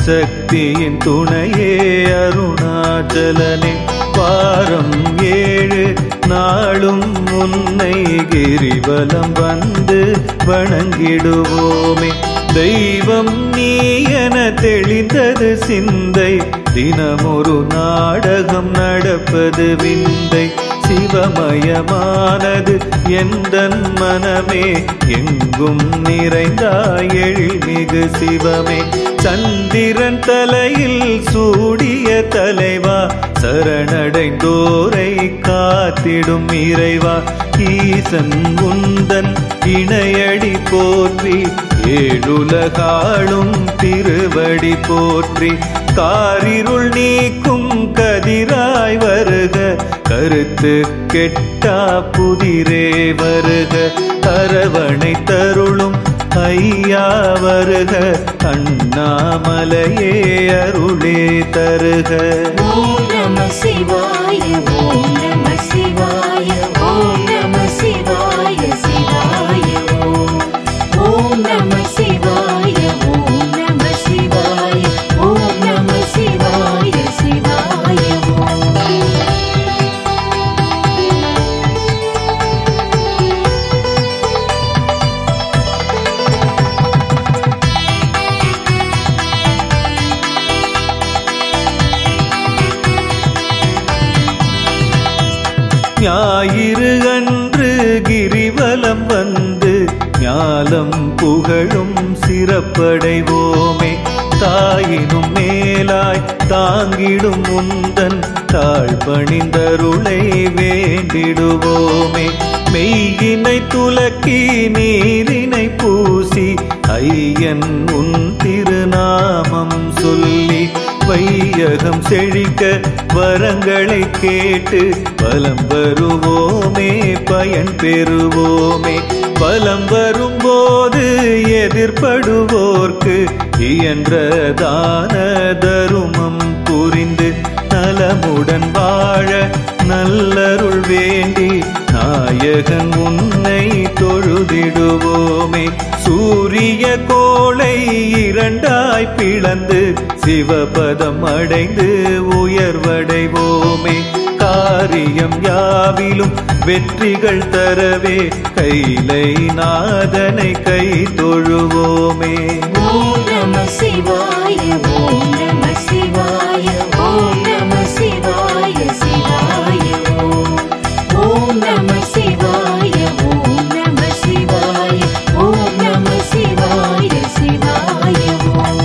சக்தியின் துணையே அருணாச்சலனே வாரம் ஏழு நாளும் முன்னை கிரிவலம் வந்து வணங்கிடுவோமே தெய்வம் நீ என தெளிந்தது சிந்தை தினமொரு நாடகம் நடப்பது விந்தை சிவமயமானது எந்தன் மனமே எங்கும் நிறைந்தாய் எழில்மிகு சிவமே சந்திரன் தலையில் சூடிய தலைவா சரணடைந்தோரை காத்திடும் இறைவா ஈசன் உந்தன் இணையடி போற்றி ஏழுலகாளும் திருவடி போற்றி காரிருள் நீக்கும் கதிராய் வருக கருத்து கெட்டா புதிரே வருக அரவணை தருளும் ஐயா வருக அண்ணாமலையே அருளே தருக ஓம் நம சிவாய ஓம் நம சிவாய ஓம் நம சிவாய சிவாய ஓம் ஓம் நம சிவாய ஓம் நம சிவாய ஓம் நம சிவாய சிவாய ஓம் ஞாயிறு அன்று கிரிவலம் வந்து ஞாலம் புகழும் சிறப்படைவோமே தாயினும் மேலாய் தாங்கிடும் முந்தன் தாழ் பணிந்தருளை வேண்டிடுவோமே மெய்யினை துலக்கி நீரினை பூசி ஐயன் உன் திருநாமம் சொல்லி வையகம் செழிக்க வரங்களை கேட்டு பலம் வருவோமே பயன் பெறுவோமே பலம் வரும்போது எதிர்ப்படுவோர்க்கு இயன்ற தான தருமம் புரிந்து நலமுடன் வாழ நல்லருள் வேண்டி நாயகன் உன்னை தொழுதிடுவோமே சூரிய கோளை இரண்டாய் பிளந்து சிவபதம் அடைந்து உயர்வடைவோமே காரியம் யாவிலும் வெற்றிகள் தரவே கைலை நாதனை கை தொழுவோமே ஓம் நம சிவாய ஓம் நம சிவாய ஓம் நம சிவாய சிவாய ஓம் ஓம் நம சிவாய ஓம் நம சிவாய ஓம் நம சிவாய சிவாய ஓம்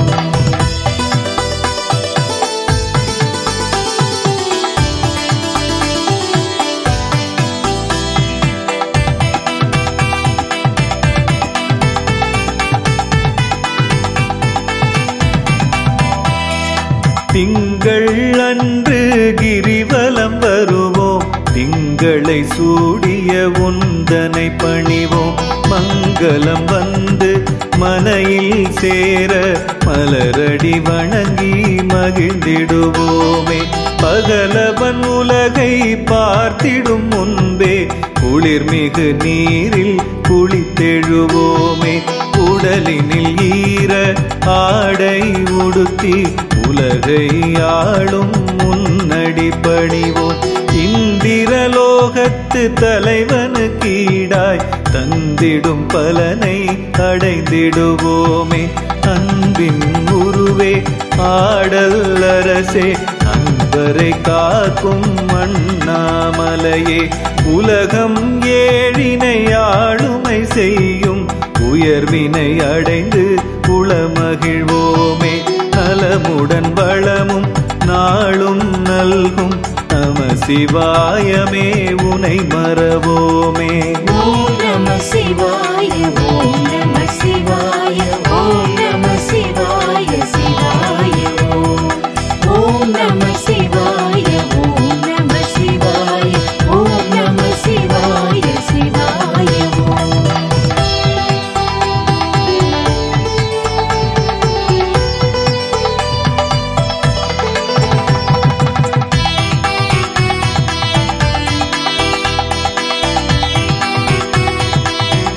திங்கள் அன்று கிரிவலம் வருவோம் திங்களை சூடிய உந்தனை பணிவோம் மங்களம் வந்து மனையில் சேர மலரடி வணங்கி மகிழ்ந்திடுவோமே பகலவன் உலகை பார்த்திடும் முன்பே குளிர்மிகு நீரில் குளித்தெழுவோமே உடலினில் ஈர ஆடை உடுத்தி உலகை ஆளும் முன்னடி பணிவோம் இந்திரலோகத்து தலைவனுக்கு ஈடாய் தந்திடும் பலனை அடைந்திடுவோமே அன்பின் உருவே ஆடல் அரசே அன்பரை காக்கும் அண்ணாமலையே உலகம் ஏழினை ஆளுமை செய்யும் உயர்வினை அடைந்து குளமகிழ்வோமே நலமுடன் வளமும் நாளும் நல்கும் நம சிவாயமே உனை மறவோமே ஓம் நம சிவாய ஓம் நம சிவாய ஓம் நம சிவாய சிவாய ஓம் ஓம் நம சிவாய ஓம் நம சிவாய ஓம் நம சிவாய சிவாய ஓம்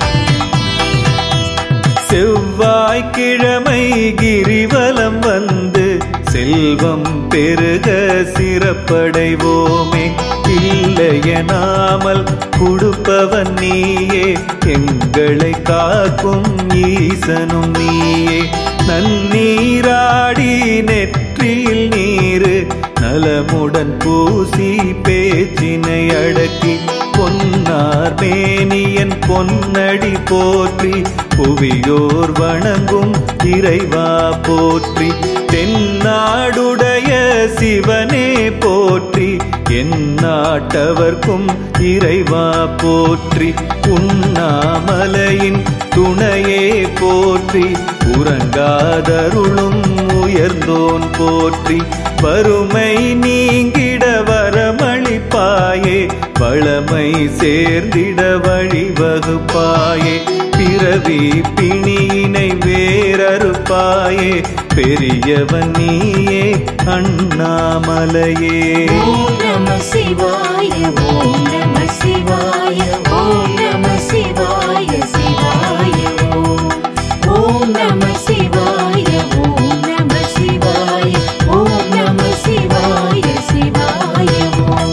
செவ்வாய்க்கிழமை கிரிவலம் வந்து செல்வம் பெருக சிறப்படைவோமே இல்லையனாமல் கொடுப்பவன் நீயே எங்களை காக்கும் ஈசனும் நீயே நன்னீராடி நெற்றியில் நீரு நலமுடன் பூசி பேச்சினை அடக்கி பொன்னார் மேனியன் பொன்னடி போற்றி புவியோர் வணங்கும் இறைவா போற்றி தென்னாடுடைய சிவனே போற்றி என் நாட்டவர்க்கும் இறைவா போற்றி உண்ணாமலையின் துணையே போற்றி உறங்காதருளும் உயர்ந்தோன் போற்றி வறுமை நீங்கிட வரமளிப்பாயே வளமை சேர்ந்திட வழிவகுப்பாயே பிறவி பிணியினை வேறறுப்பாயே பெரியவன் நீயே அண்ணாமலையே ஓம் நம சிவாய ஓம் நம சிவாய ஓம் நம சிவாய சிவாய ஓம் ஓம் நம சிவாய ஓம் நம சிவாய ஓம் நம சிவாய சிவாய ஓம்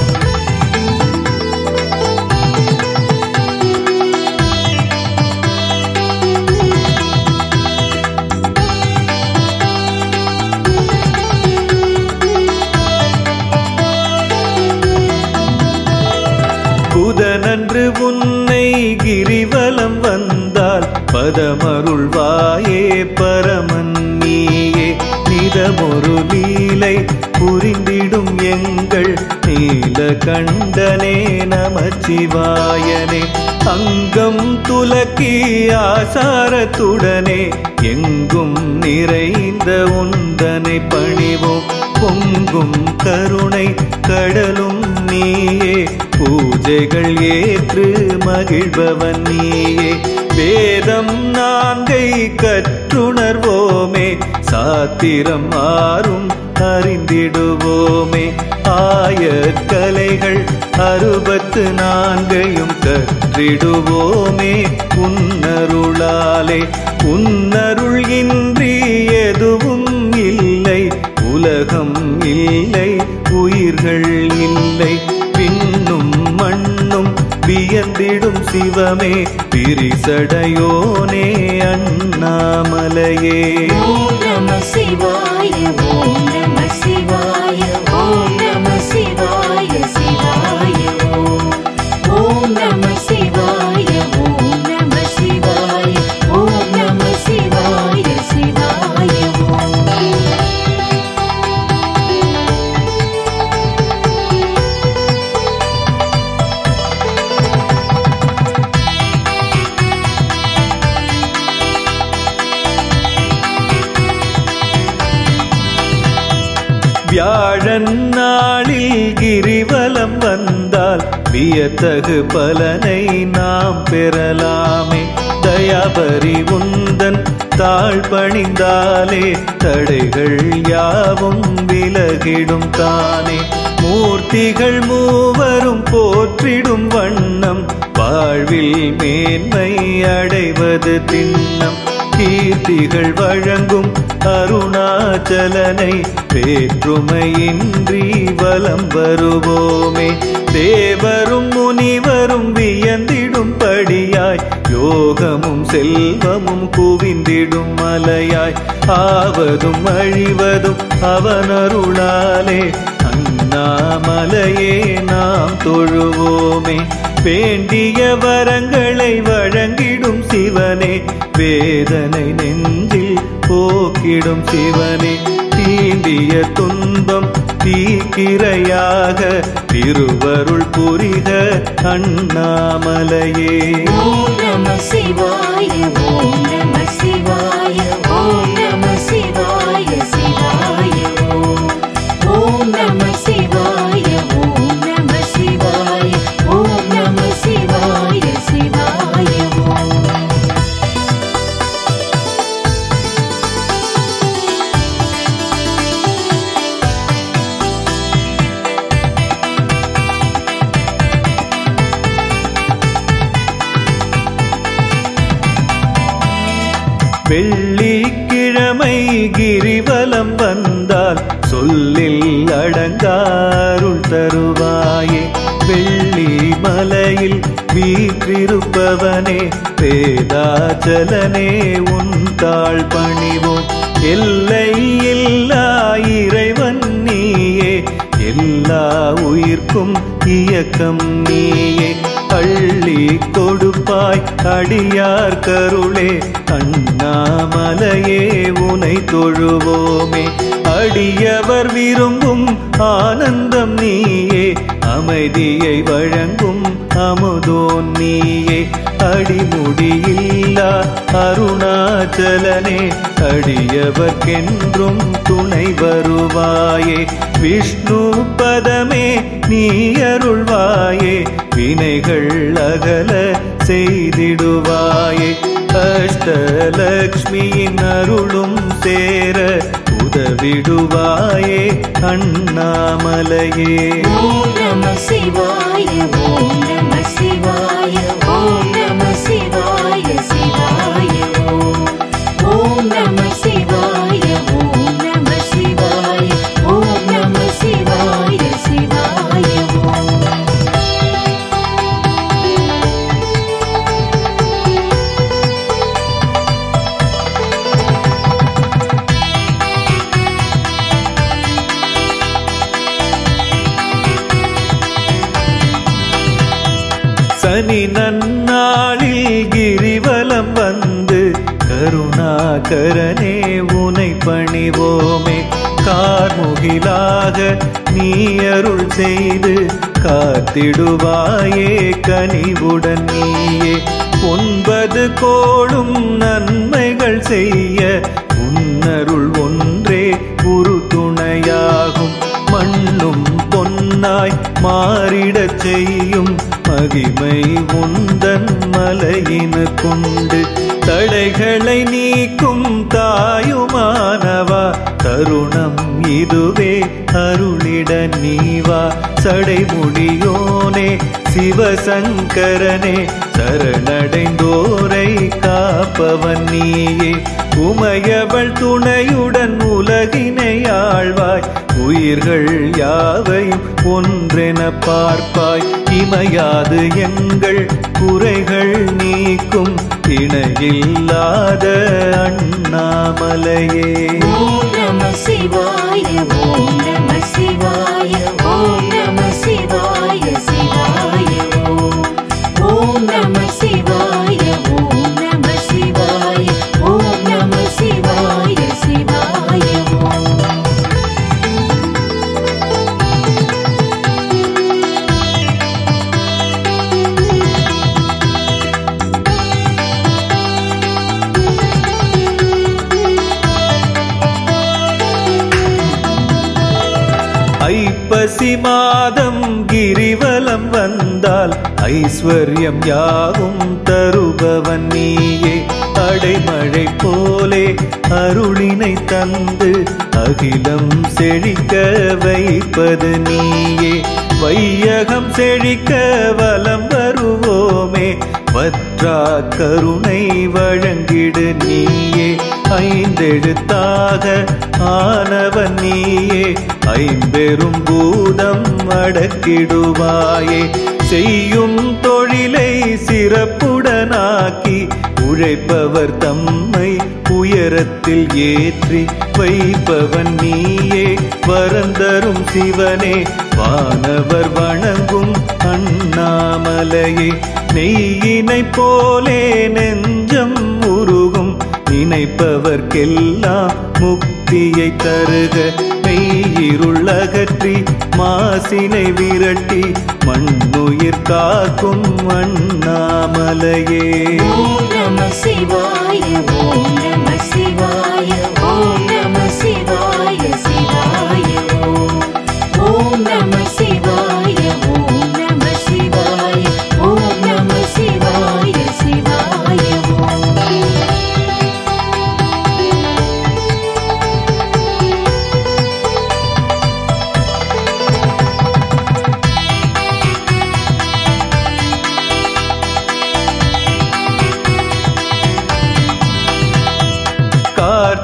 புதனன்று உன்னை கிரிவலம் வந்தால் பதமருள்வாயே பரமன் நீயே நிதமொரு லீலை புரிந்திடும் எங்கள் நீல கண்டனே நமச்சிவாயனே அங்கம் துலக்கி ஆசாரத்துடனே எங்கும் நிறைந்த உந்தனை பணிவோம் பொங்கும் கருணை கடலும் நீயே பூஜைகள் ஏற்று மகிழ்பவன் நீயே வேதம் நான்கை கற்றுணர்வோமே சாத்திரம் மாறும் அறிந்திடுவோமே ஆய கலைகள் அறுபத்து நான்கையும் கற்றிடுவோமே உன்னருளாலே உன்னருள் இன்றி எதுவும் இல்லை உலகம் இல்லை உயிர்கள் இல்லை பின்னும் மண்ணும் வியந்திடும் சிவமே பிரிசடையோனே அண்ணாமலையே ஓம் நம சிவாய ஓம் நம சிவாய ஓம் நம சிவாய சிவாய ஓம் ஓம் நம சிவாய ஓம் நம சிவாய ஓம் நம சிவாய சிவாய ஓம் வியாழன் நாளில் கிரிவலம் வந்தால் வியத்தகு பலனை நாம் பெறலாமே தயாபரி உந்தன் தாழ் பணிந்தாலே தடைகள் யாவும் விலகிடும் தானே மூர்த்திகள் மூவரும் போற்றிடும் வண்ணம் வாழ்வில் மேன்மை அடைவது திண்ணம் கீர்த்திகள் வழங்கும் அருணாச்சலனை வேற்றுமையின்றி வலம் வருவோமே தேவரும் முனிவரும் வியந்திடும்படியாய் யோகமும் செல்வமும் குவிந்திடும் மலையாய் ஆவதும் அழிவதும் அவனருளாலே அண்ணாமலையே நாம் தொழுவோமே வேண்டிய வரங்களை வழங்கிடும் சிவனே வேதனை நெஞ்சில் போக்கிடும் சிவனே தீண்டிய துன்பம் தீக்கிரையாக திருவருள் புரிக அண்ணாமலையே ஓம் நம சிவாய ஓம் நம சிவாய ஓம் நம சிவாய சிவாய ஓம் ஓம் நம சிவாய ஓம் நம சிவாய ஓம் நம சிவாய சிவாய ஓம் வெள்ளிக்கிழமை வெள்ளிக்கிழமை கிரிவலம் வந்தால் சொல்லில் அடங்காருள் தருவாயே வெள்ளி மலையில் வீற்றிருப்பவனே வேதாச்சலனே உன் தாழ் பணிவோம் எல்லை இல்லா இறைவன் நீயே எல்லா உயிர்க்கும் இயக்கம் நீயே அள்ளி கொடுப்பாய் அடியார் கருளே அண்ணாமலையே உனை தொழுவோமே அடியவர் விரும்பும் ஆனந்தம் நீயே அமைதியை வழங்கும் அமுதோன் நீயே அடிமுடியில்லா அருணாச்சலனே அடியவர்க்கென்றும் துணை வருவாயே விஷ்ணு பதமே நீ அருள்வாயே வினைகள் அகல செய்திடுவாயே அஷ்டலக்ஷ்மியின் அருளும் சேர உதவிடுவாயே அண்ணாமலையே ஓம் நம சிவாய ஓம் நம சிவாய ஓம் நம சிவாய சிவாய ஓம் ஓம் நம சிவாய ஓம் நம சிவாய ஓம் நம சிவாய சிவாய ஓம் சனி நன்னாளில் கிரிவலம் வந்து கருணாகரனே உனை பணிவோமே கார்முகிலாக நீ அருள் செய்து காத்திடுவாயே கனிவுடன் நீயே ஒன்பது கோளும் நன்மைகள் செய்ய உன்னருள் ஒன்றே குரு துணையாகும் மண்ணும் பொன்னாய் மாறிடச் செய்யும் மகிமை உந்தன் மலையினு கொண்டு தடைகளை நீக்கும் தாயுமானவா தருணம் இதுவே அருளிட நீவா சடைமுடியோனே சிவசங்கரனே சரணடைந்தோரை காப்பவன் நீயே உமையவள் துணையுடன் உலகினை ஆழ்வாய் உயிர்கள் யாவையும் ஒன்றென பார்ப்பாய் இமையாது எங்கள் குறைகள் நீக்கும் இணையில்லாத அண்ணாமலையே ஓம் நம சிவாய ஓம் நம சிவாய ஓம் நம சிவாய சிவாய ஓம் ஓம் நம சிவாய ஓம் நம சிவாய ஓம் நம சிவாய சிவாய ஓம் ஐப்பசி மாதம் கிரிவலம் வந்தால் ஐஸ்வர்யம் யாவும் தருபவன் நீயே அடைமழை போலே அருளினை தந்து அகிலம் செழிக்க வைப்பது நீயே வையகம் செழிக்க வலம் வருவோமே வற்றா கருணை வழங்கிடு நீயே ஐந்தெழுத்தாக ஆனவன் நீயே ஐம்பெரும் பூதம் அடக்கிடுவாயே செய்யும் தொழிலை சிறப்புடனாக்கி உழைப்பவர் தம்மை உயரத்தில் ஏற்றி வைப்பவன் நீயே வரந்தரும் சிவனே வானவர் வணங்கும் அண்ணாமலையே நெய்யினை போலே நெஞ்சம் உருகும் நினைப்பவர்க்கெல்லாம் முக்தியை தருக மெய்யிருள் அகற்றி மாசினை விரட்டி மண்ணுயிர் காக்கும் அண்ணாமலையே ஓம் நம சிவாய ஓம் நம சிவாய ஓம் நம சிவாய சிவாய ஓம் ஓம் நம சிவாய ஓம் நம சிவாய ஓம் நம சிவாய சிவாய ஓம்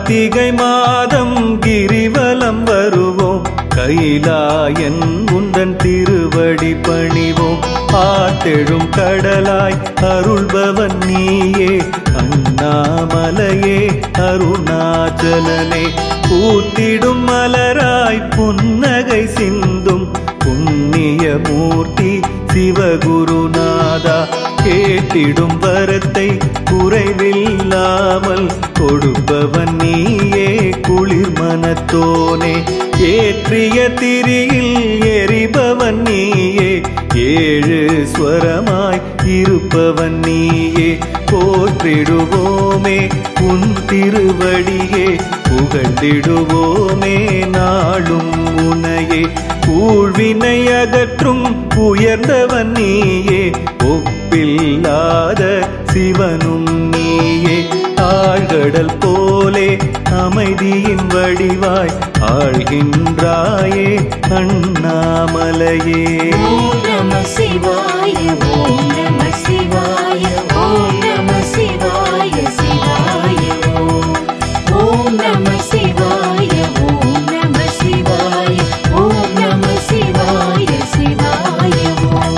கார்த்திகை மாதம் கிரிவலம் வருவோம் கைலாயன் உந்தன் திருவடி பணிவோம் ஆத்தெழும் கடலாய் அருள்பவன் நீயே அண்ணாமலையே அருணாச்சலனே பூத்திடும் மலராய் புன்னகை சிந்தும் புண்ணிய மூர்த்தி சிவகுருநாதா கேட்டிடும் வரத்தை குறைவில்லாமல் கொடுப்பவன் நீயே குளிர் மனத்தோனே ஏற்றிய திரியில் எரிபவன் நீயே ஏழு ஸ்வரமாய் இருப்பவன் நீயே போற்றிடுவோமே உன் திருவடியே புகழ்ந்திடுவோமே நாளும் உனையே ஊழ்வினை அகற்றும் உயர்ந்தவன் நீயே ஒப்பில்லாத சிவனும் நீயே ஆழ்கடல் போலே அமைதியின் வடிவாய் ஆழ்கின்றாயே அண்ணாமலையே ஓம் நம சிவாய ஓம் நம சிவாய ஓம் நம சிவாய சிவாய ஓம் ஓம் நம சிவாய ஓம் நம சிவாய ஓம் நம சிவாய சிவாய ஓம்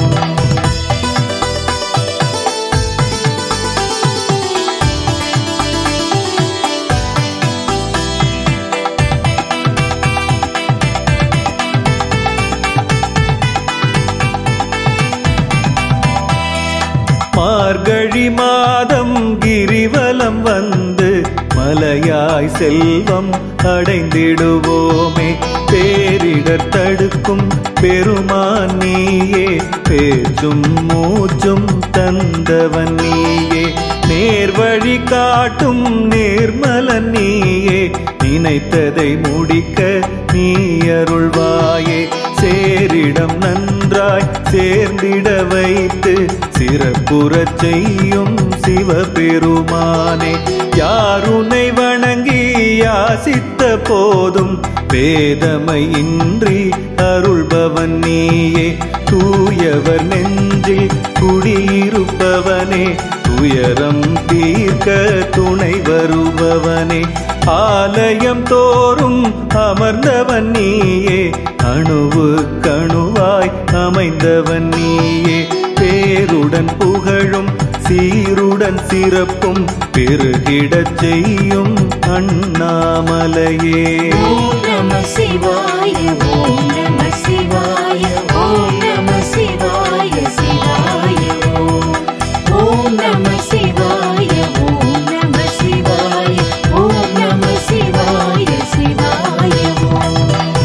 மார்கழி மாதம் கிரிவலம் வந்து மலையாய் செல்வம் அடைந்திடுவோமே பேரிடர் தடுக்கும் பெருமான் நீயே பேச்சும் மூச்சும் தந்தவன் நீயே நேர்வழி காட்டும் நேர்மலன் நீயே நினைத்ததை முடிக்க நீ அருள்வாயே சேரிடம் நன்றாய் சேர்ந்திட வைத்து சிறப்புறச் செய்யும் சிவபெருமானே யாருனை வணங்கி யாசித்த போதும் வேதமையின்றி அருள்பவன் நீயே தூயவர் நெஞ்சில் குடியிருப்பவனே துயரம் தீர்க்க துணை வருபவனே ஆலயம் தோறும் அமர்ந்தவன் நீயே அணுவு கணுவாய் அமைந்தவன் நீயே பேருடன் புகழும் சீருடன் சிறப்பும் பெருகிடச் செய்யும் அண்ணாமலையே ஓம் நம சிவாய ஓம் நம சிவாய ஓம் நம சிவாய சிவாய ஓம் ஓம் நம சிவாய ஓம் நம சிவாய ஓம் நம சிவாய சிவாய ஓம்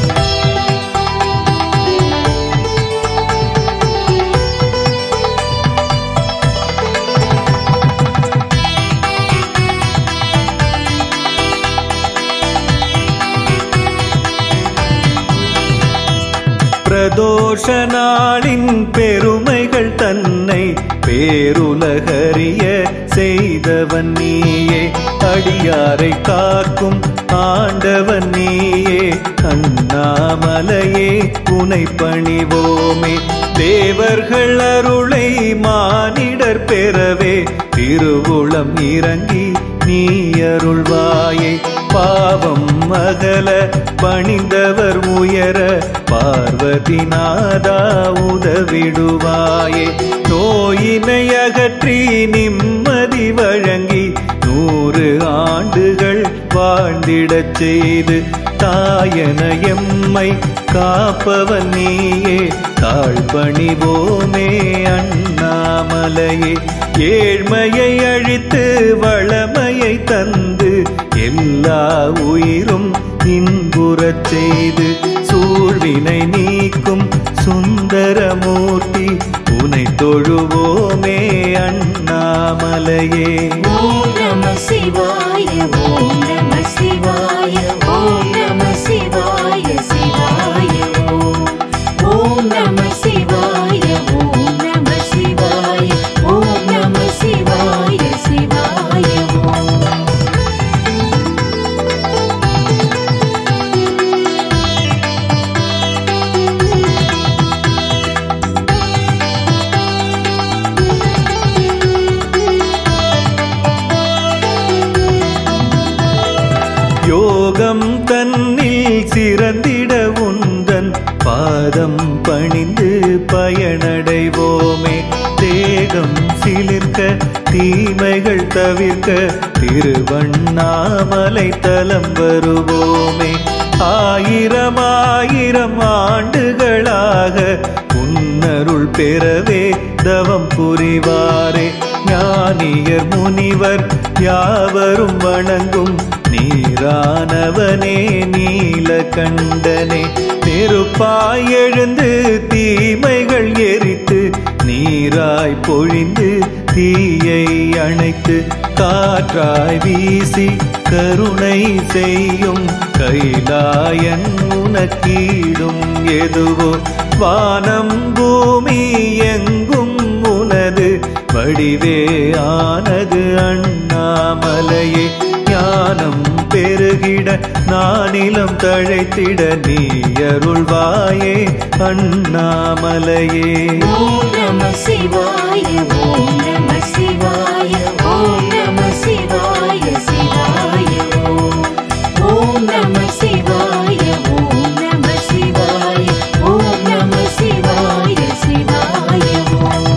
பிரதோஷ நாளின் பெருமைகள் தன்னை பேருலகறிய செய்தவன் நீயே அடியாரை காக்கும் ஆண்டவன் நீயே அண்ணாமலையே உனை பணிவோமே தேவர்கள் அருளை மானிடர் பெறவே திருவுளம் இறங்கி நீ அருள்வாயே பாவம் அகல பணிந்தவர் உயர பார்வதி நாதா உதவிடுவாயே நோயினை அகற்றி நிம்மதி வழங்கி நூறு ஆண்டுகள் வாழ்ந்திடச் செய்து தாயன எம்மை காப்பவன் நீயே தாழ்பணிவோமே அண்ணாமலையே ஏழ்மையை அழித்து வளமையை தந்து எல்லா உயிரும் இன்புறச் செய்து சூழ்வினை நீக்கும் சுந்தரமூர்த்தி உனை தொழுவோமே அண்ணாமலையே ஓம் நம சிவாய ஓம் நம சிவாய ஓம் நம சிவாய சிவாய ஓம் ஓம் நம சிவாய ஓம் நம சிவாய ஓம் நம சிவாய சிவாய ஓம் தேகம் சிலிர்க்க தீமைகள் தவிர்க்க திருவண்ணாமலை தலம் வருவோமே ஆயிரம் ஆயிரம் ஆண்டுகளாக உன்னருள் பெறவே தவம் புரிவாரே ஞானியர் முனிவர் யாவரும் வணங்கும் நீரானவனே நீலகண்டனே நெருப்பாய் எழுந்து தீமைகள் எரித்து நீராய் பொழிந்து தீயை அணைத்து காற்றாய் வீசி கருணை செய்யும் கைலாயன் உனக்கீடும் எதுவோ வானம் பூமி எங்கும் உனது வடிவே ஆனது அண்ணாமலையே ஞானம் பெருகிட நானிலம் தழைத்திட நீ அருள்வாயே அண்ணாமலையே ஓம் நம சிவாய ஓம் நம சிவாய ஓம் நம சிவாய சிவாய ஓம் ஓம் நம சிவாய ஓம் நம சிவாய ஓம் நம சிவாய சிவாய ஓம்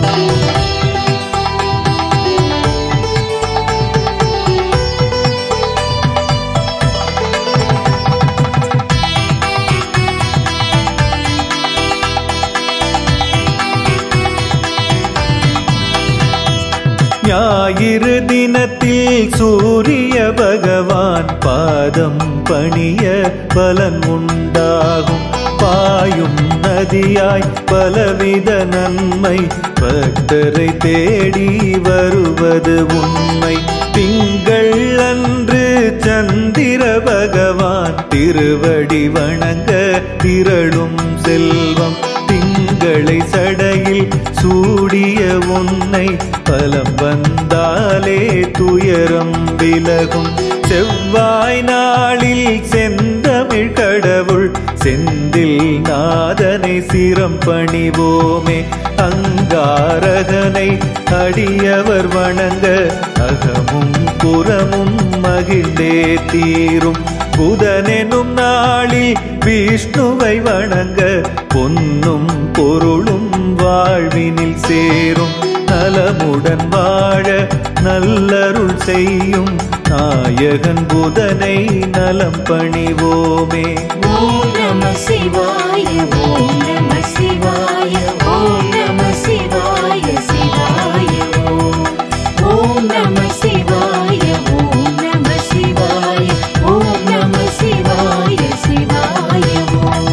ஞாயிறு தினத்தில் சூரிய பகவான் பாதம் பணிய பலன் உண்டாகும் பாயும் நதியாய் பலவித நன்மை பக்தரை தேடி வருவது உண்மை திங்கள் அன்று சந்திர பகவான் திருவடி வணங்க திரளும் செல்வம் திங்களை சடையில் சூடிய உன்னை பலம் வந்தாலே துயரம் விலகும் செவ்வாய் நாளில் செந்தமிழ் கடவுள் செந்தில் நாதனை சிரம் பணிவோமே அங்காரகனை அடியவர் வணங்க அகமும் புறமும் மகிழ்ந்தே தீரும் புதனெனும் நாளில் விஷ்ணுவை வணங்க பொன்னும் பொருளும் வாழ்வினில் சேரும் நலமுடன் வாழ நல்லருள் செய்யும் நாயகன் புதனை நலம் பணிவோமே ஓம் நம சிவாய ஓம் நம சிவாய ஓம் நம சிவாய சிவாய ஓம் ஓம் நம சிவாய ஓம் நம சிவாய ஓம் நம சிவாய சிவாய ஓம்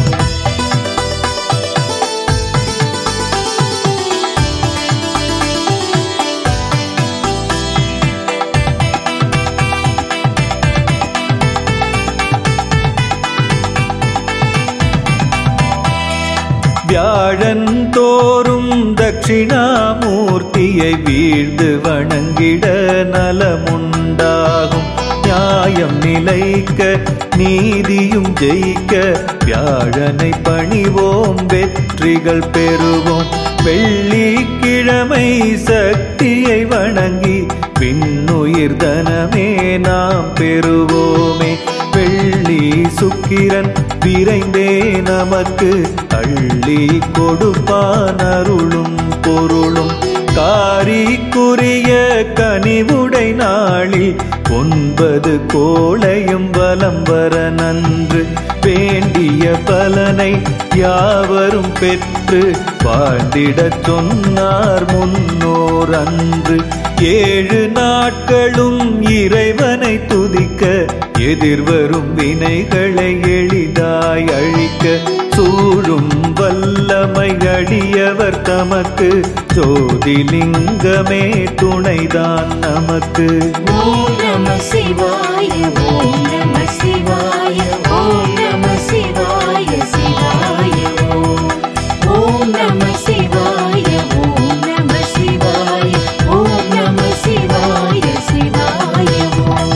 வியாழன் தோறும் தட்சிணாமூர்த்தியை வீழ்ந்து வணங்கிட நலமுண்டாகும் நியாயம் நிலைக்க நீதியும் ஜெயிக்க வியாழனை பணிவோம் வெற்றிகள் பெறுவோம் வெள்ளிக்கிழமை சக்தியை வணங்கி விண்ணுயிர் தனமே நாம் பெறுவோமே வெள்ளி சுக்கிரன் விரைந்தே நமக்கு அள்ளி கொடுப்பான் அருளும் பொருளும் காரிக்குரிய கனிவுடை நாளில் ஒன்பது கோளையும் வலம் வர நன்று வேண்டிய பலனை யாவரும் பெற்று வாழ்ந்திடச் சொன்னார் முன்னோர் அன்று ஏழு நாட்களும் இறைவனை துதிக்க எதிர்வரும் வினைகளை எளிதாய் அழிக்க சூழும் வல்லமை அடியவர் தமக்கு ஜோதிலிங்கமே துணைதான் நமக்கு ஓம் நம சிவாய ஓம் நம சிவாய ஓம் நம சிவாய சிவாய ஓம் ஓம் நம சிவாய ஓம் நம சிவாய ஓம் நம சிவாய சிவாய ஓம்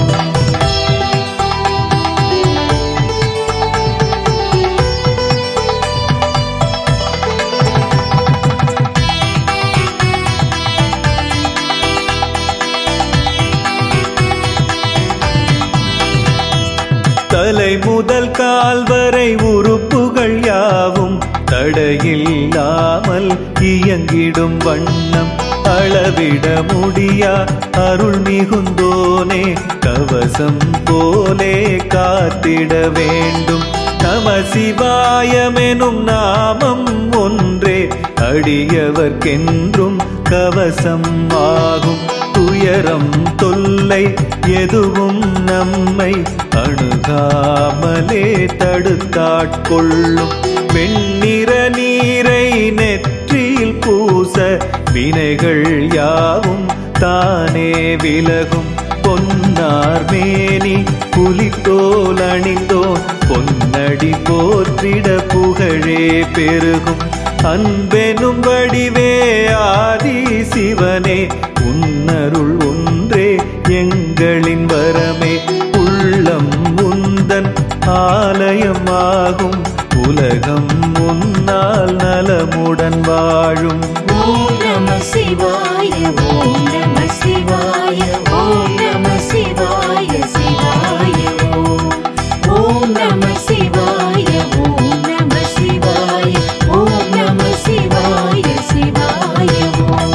தலை முதல் கால் வரை உறுப்புகள் யாவும் தடையில்லாமல் இயங்கிடும் வண்ணம் அளவிட முடியா அருள் மிகுந்தோனே கவசம் போலே காத்திட வேண்டும் நம சிவாயமெனும் நாமம் ஒன்றே அடியவர்க்கென்றும் கவசம் ஆகும் துயரம் தொல்லை எதுவும் நம்மை அணுகாமலே தடுத்தாட்கொள்ளும் வெண்ணிற நீரை நெற்றியில் பூச வினைகள் யாவும் தானே விலகும் பொன்னார் மேனி புலித்தோல் அணிந்தோன் பொன்னடி போற்றிட புகழே பெருகும் அன்பெனும் வடிவே ஆதி சிவனே உன்னருள் ஒன்றே எங்களின் வரமே உள்ளம் உந்தன் ஆலயமாகும் உலகம் உன்னால் நலமுடன் வாழும் ஓம் நம சிவாய ஓம் நம சிவாய ஓம் நம சிவாய சிவாய ஓம் ஓம் நம சிவாய ஓம் நம சிவாய ஓம் நம சிவாய சிவாய ஓம்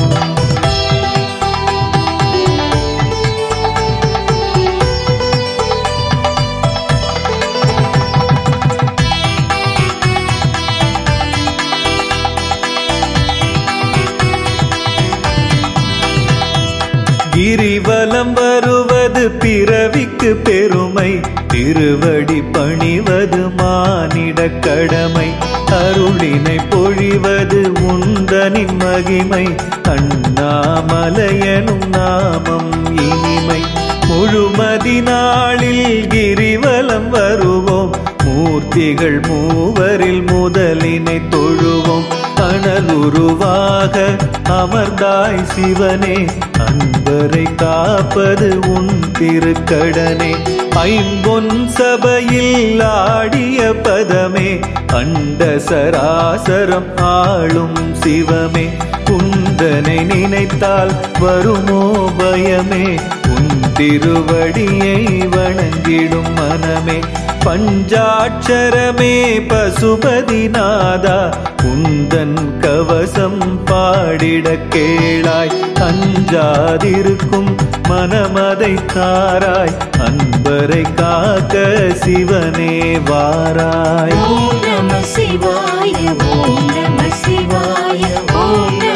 கிரிவலம் வருவது பிறவிக்கு பெருமை திருவடி பணிவது மானிட கடமை அருளினை பொழிவது உந்தனின் மகிமை அண்ணாமலையனும் நாமம் இனிமை முழுமதி நாளில் கிரிவலம் வருவோம் மூர்த்திகள் மூவரில் முதலினை தொழுவோம் அனலுருவாக அமர்ந்தாய் சிவனே அன்பரை காப்பது உன் திருக்கடனே ஐம்பொன் சபையில் ஆடிய பதமே அண்ட சராசரம் ஆளும் சிவமே குந்தனை நினைத்தால் வருமோ பயமே உன் திருவடியை வணங்கிடும் மனமே பஞ்சாட்சரமே பசுபதிநாதா உந்தன் கவசம் பாடிட கேளாய் அஞ்சாதிருக்கும் மனமதை தாராய் அன்பரை காக்க சிவனே வாராய் ஓம் நம சிவாய ஓம் நம சிவாய ஓம்